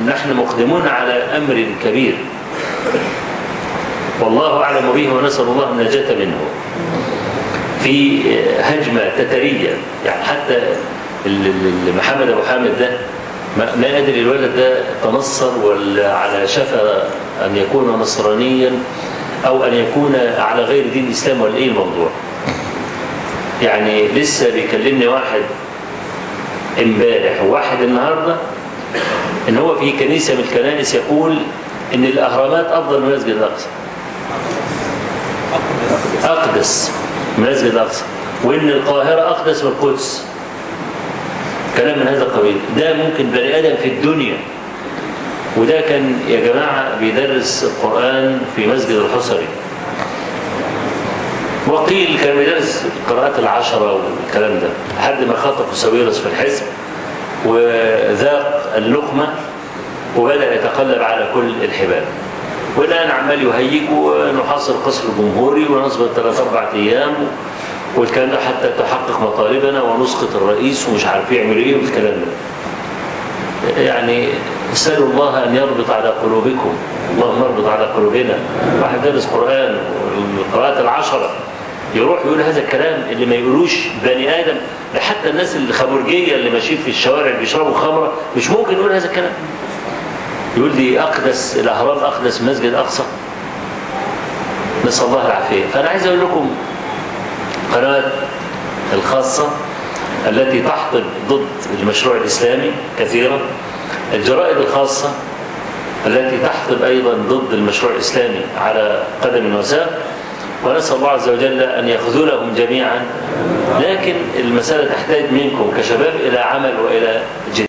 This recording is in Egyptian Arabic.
نحن مقدمون على أمر كبير والله أعلم به ونسأل الله النجاة منه في هجمة تترية يعني حتى ال- ال- محمد أبو حامد ده ما ما أدري الولد ده تنصر ولا على شفا أن يكون نصرانيا أو أن يكون على غير دين الإسلام ولا إيه الموضوع يعني لسه بيكلمني واحد امبارح وواحد النهارده ان هو في كنيسه من الكنائس يقول ان الاهرامات افضل من المسجد الاقصى اقدس من المسجد الاقصى وان القاهره اقدس من القدس كلام من هذا القبيل ده ممكن بني ادم في الدنيا وده كان يا جماعه بيدرس القران في مسجد الحصري وقيل كان بيدرس قراءات العشرة والكلام ده لحد ما خطف ساويرس في الحزب وذاق اللقمة وبدأ يتقلب على كل الحبال والآن عمال يهيج ونحاصر قصر الجمهوري ونصبر ثلاث أربع أيام والكلام ده حتى تحقق مطالبنا ونسقط الرئيس ومش عارف يعمل إيه والكلام ده يعني اسألوا الله أن يربط على قلوبكم اللهم اربط على قلوبنا واحد دارس قرآن والقراءات العشرة يروح يقول هذا الكلام اللي ما يقولوش بني آدم ده حتى الناس الخمرجية اللي ماشيين في الشوارع اللي بيشربوا خمرة مش ممكن يقول هذا الكلام يقول لي أقدس الأهرام أقدس من مسجد الأقصى نسأل الله العافية فأنا عايز أقول لكم قناة الخاصة التي تحطب ضد المشروع الإسلامي كثيرا الجرائد الخاصة التي تحطب أيضا ضد المشروع الإسلامي على قدم وساق ونسأل الله عز وجل أن يخذلهم جميعا لكن المسألة تحتاج منكم كشباب إلى عمل وإلى جد